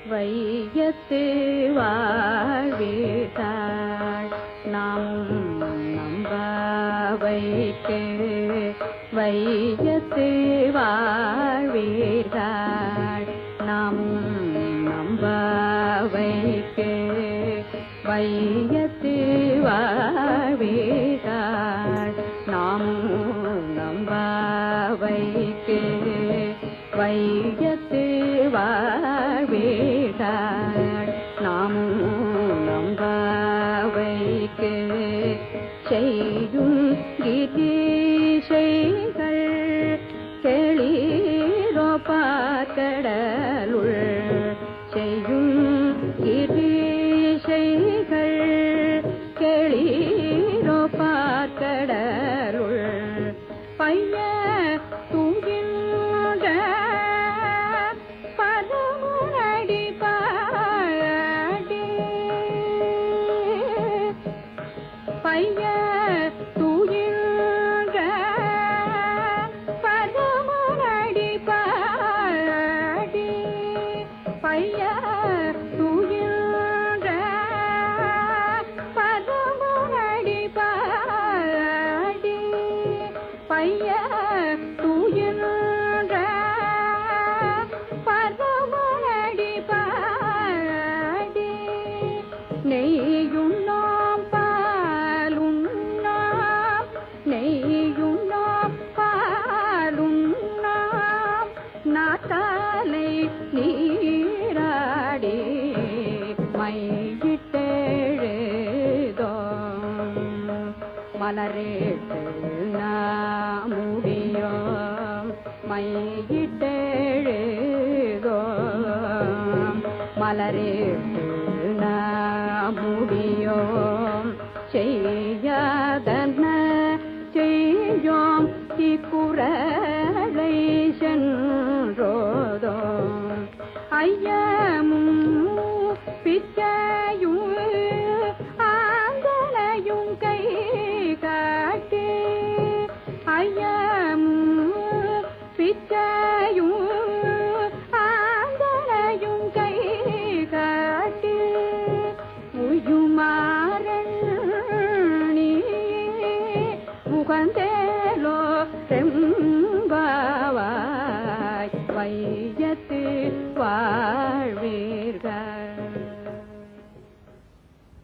வையத்து வாழ்வீர்கள் நாம் நம்ப வைத்து வையத்து வாழ்வீர்கள் நாம் நம்ப வைத்து வையத்து வாழ்வீர்கள் நாம் நம்ப வைத்து வையத்து வாழ்வீர்கள் நாம் நம்ப வைக்கு செய்யும் கீதீசைகள் கேளீரோ பார்க்கடலுள் செய்யும் கீதீசைகள் கேளீரோ பார்க்கடலுள் பைய தூங்கின்ற பதமுனடி பாடி பைய தூயின்ற பதமுனடி பாடி பைய தூயின்ற பதமுனடி பாடி பைய தூயின்ற பதமுனடி பாடி நெய்யும் நாம் பாலும் நாம் நெய்யும் நாம் பாலும் நாம் நாட்டாலை நீராடி மையிட்டெழுதோம் மலரேட்டு நாமுடியோம் மையிட்டெழுதோம் மலரேட்டு நாமுடியோம் செய்யாதன செய்யோம் இக்குற